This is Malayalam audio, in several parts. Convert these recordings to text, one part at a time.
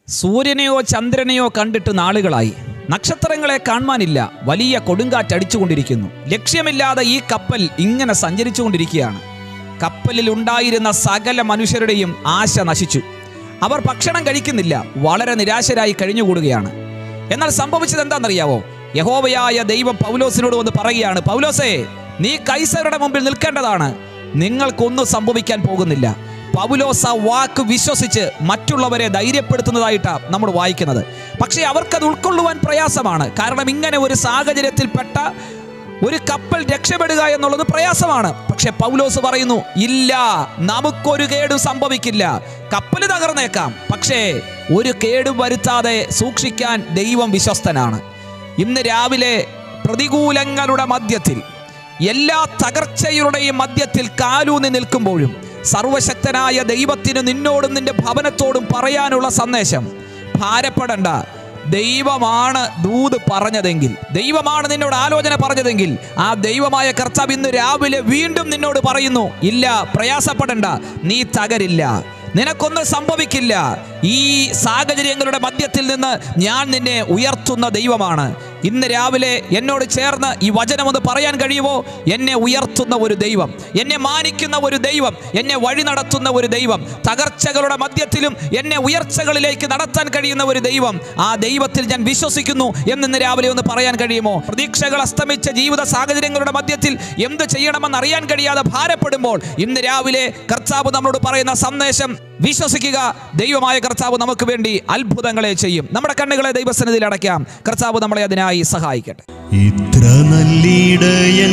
സൂര്യനെയോ ചന്ദ്രനെയോ കണ്ടിട്ട് നാളുകളായി നക്ഷത്രങ്ങളെ കാണുവാനില്ല വലിയ കൊടുങ്കാറ്റടിച്ചുകൊണ്ടിരിക്കുന്നു ലക്ഷ്യമില്ലാതെ ഈ കപ്പൽ ഇങ്ങനെ സഞ്ചരിച്ചുകൊണ്ടിരിക്കുകയാണ് കപ്പലിൽ ഉണ്ടായിരുന്ന സകല മനുഷ്യരുടെയും ആശ നശിച്ചു അവർ ഭക്ഷണം കഴിക്കുന്നില്ല വളരെ നിരാശരായി കഴിഞ്ഞുകൂടുകയാണ് എന്നാൽ സംഭവിച്ചത് എന്താണെന്നറിയാവോ യഹോവയായ ദൈവം പൗലോസിനോട് വന്ന് പറയുകയാണ് പൗലോസേ നീ കൈസരുടെ മുമ്പിൽ നിൽക്കേണ്ടതാണ് നിങ്ങൾക്കൊന്നും സംഭവിക്കാൻ പോകുന്നില്ല പൗലോസ് ആ വാക്ക് വിശ്വസിച്ച് മറ്റുള്ളവരെ ധൈര്യപ്പെടുത്തുന്നതായിട്ടാണ് നമ്മൾ വായിക്കുന്നത് പക്ഷേ അവർക്കത് ഉൾക്കൊള്ളുവാൻ പ്രയാസമാണ് കാരണം ഇങ്ങനെ ഒരു സാഹചര്യത്തിൽപ്പെട്ട ഒരു കപ്പൽ രക്ഷപ്പെടുക എന്നുള്ളത് പ്രയാസമാണ് പക്ഷെ പൗലോസ് പറയുന്നു ഇല്ല നമുക്കൊരു കേടും സംഭവിക്കില്ല കപ്പൽ തകർന്നേക്കാം പക്ഷേ ഒരു കേടും വരുത്താതെ സൂക്ഷിക്കാൻ ദൈവം വിശ്വസ്തനാണ് ഇന്ന് രാവിലെ പ്രതികൂലങ്ങളുടെ മധ്യത്തിൽ എല്ലാ തകർച്ചയുടെയും മധ്യത്തിൽ കാലൂന്നി നിൽക്കുമ്പോഴും സർവശക്തനായ ദൈവത്തിന് നിന്നോടും നിന്റെ ഭവനത്തോടും പറയാനുള്ള സന്ദേശം ഭാരപ്പെടണ്ട ദൈവമാണ് ദൂത് പറഞ്ഞതെങ്കിൽ ദൈവമാണ് നിന്നോട് ആലോചന പറഞ്ഞതെങ്കിൽ ആ ദൈവമായ കർത്താവ് ഇന്ന് രാവിലെ വീണ്ടും നിന്നോട് പറയുന്നു ഇല്ല പ്രയാസപ്പെടണ്ട നീ തകരില്ല നിനക്കൊന്നും സംഭവിക്കില്ല ഈ സാഹചര്യങ്ങളുടെ മധ്യത്തിൽ നിന്ന് ഞാൻ നിന്നെ ഉയർത്തുന്ന ദൈവമാണ് ഇന്ന് രാവിലെ എന്നോട് ചേർന്ന് ഈ വചനമൊന്ന് പറയാൻ കഴിയുമോ എന്നെ ഉയർത്തുന്ന ഒരു ദൈവം എന്നെ മാനിക്കുന്ന ഒരു ദൈവം എന്നെ വഴി നടത്തുന്ന ഒരു ദൈവം തകർച്ചകളുടെ മധ്യത്തിലും എന്നെ ഉയർച്ചകളിലേക്ക് നടത്താൻ കഴിയുന്ന ഒരു ദൈവം ആ ദൈവത്തിൽ ഞാൻ വിശ്വസിക്കുന്നു എന്ന് ഇന്ന് രാവിലെ ഒന്ന് പറയാൻ കഴിയുമോ പ്രതീക്ഷകൾ അസ്തമിച്ച ജീവിത സാഹചര്യങ്ങളുടെ മധ്യത്തിൽ എന്ത് ചെയ്യണമെന്ന് അറിയാൻ കഴിയാതെ ഭാരപ്പെടുമ്പോൾ ഇന്ന് രാവിലെ കർത്താവ് നമ്മളോട് പറയുന്ന സന്ദേശം വിശ്വസിക്കുക ദൈവമായ കർത്താവ് നമുക്ക് വേണ്ടി അത്ഭുതങ്ങളെ ചെയ്യും നമ്മുടെ കണ്ണുകളെ ദൈവസന്നിധിയിൽ അടയ്ക്കാം കർത്താവ് നമ്മളെ അതിനായി സഹായിക്കട്ടെ ഇത്ര നല്ലിടയൻ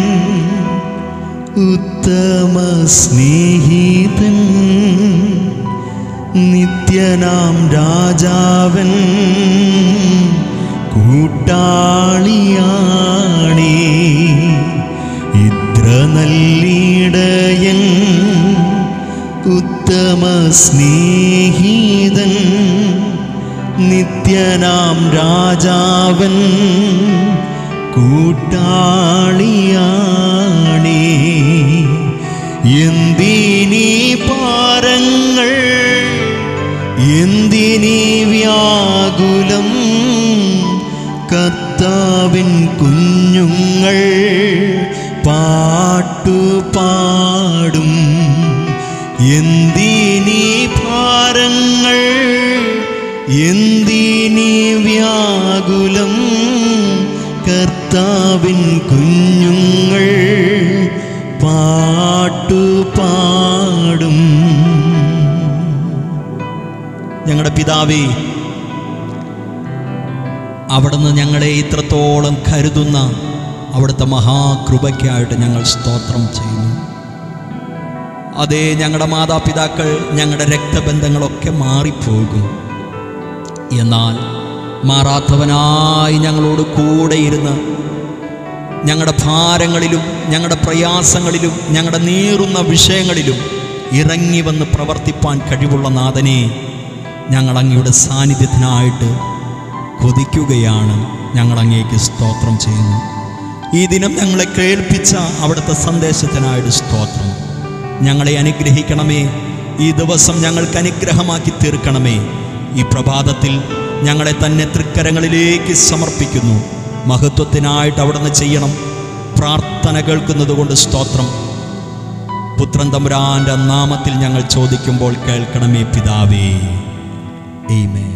ഉത്തമ സ്നേഹിതൻ നിത്യനാം രാജാവൻ കൂട്ടാളിയാണേ ഇത്ര നല്ലിടയൻ ഉത്തമ സ്നേഹിതൻ നിത്യനാം രാജാവൻ കൂട്ടാളിയാണേ എന്തിനീ പാരങ്ങൾ എന്തിനീ വ്യാകുലം കർത്താവിൻ കുഞ്ഞുങ്ങൾ പാട്ടുപാടും എന്തിനീ ഭാരങ്ങൾ എന്തിനീ വ്യാകുലം കർത്താവിൻ കുഞ്ഞുങ്ങൾ പാട്ടുപാടും ഞങ്ങളുടെ പിതാവേ അവിടുന്ന് ഞങ്ങളെ ഇത്രത്തോളം കരുതുന്ന അവിടുത്തെ മഹാകൃപയ്ക്കായിട്ട് ഞങ്ങൾ സ്തോത്രം ചെയ്യുന്നു അതേ ഞങ്ങളുടെ മാതാപിതാക്കൾ ഞങ്ങളുടെ രക്തബന്ധങ്ങളൊക്കെ മാറിപ്പോകും എന്നാൽ മാറാത്തവനായി ഞങ്ങളോട് കൂടെ ഇരുന്ന് ഞങ്ങളുടെ ഭാരങ്ങളിലും ഞങ്ങളുടെ പ്രയാസങ്ങളിലും ഞങ്ങളുടെ നീറുന്ന വിഷയങ്ങളിലും ഇറങ്ങി വന്ന് പ്രവർത്തിപ്പാൻ കഴിവുള്ള നാഥനെ ഞങ്ങൾ അങ്ങയുടെ സാന്നിധ്യത്തിനായിട്ട് കൊതിക്കുകയാണ് ഞങ്ങൾ അങ്ങേക്ക് സ്തോത്രം ചെയ്യുന്നു ഈ ദിനം ഞങ്ങളെ കേൾപ്പിച്ച അവിടുത്തെ സന്ദേശത്തിനായിട്ട് സ്തോത്രം ഞങ്ങളെ അനുഗ്രഹിക്കണമേ ഈ ദിവസം ഞങ്ങൾക്ക് അനുഗ്രഹമാക്കി തീർക്കണമേ ഈ പ്രഭാതത്തിൽ ഞങ്ങളെ തന്നെ തൃക്കരങ്ങളിലേക്ക് സമർപ്പിക്കുന്നു മഹത്വത്തിനായിട്ട് അവിടുന്ന് ചെയ്യണം പ്രാർത്ഥന കേൾക്കുന്നത് കൊണ്ട് സ്തോത്രം പുത്രൻ തമ്പുരാന്റെ നാമത്തിൽ ഞങ്ങൾ ചോദിക്കുമ്പോൾ കേൾക്കണമേ പിതാവേ Amen.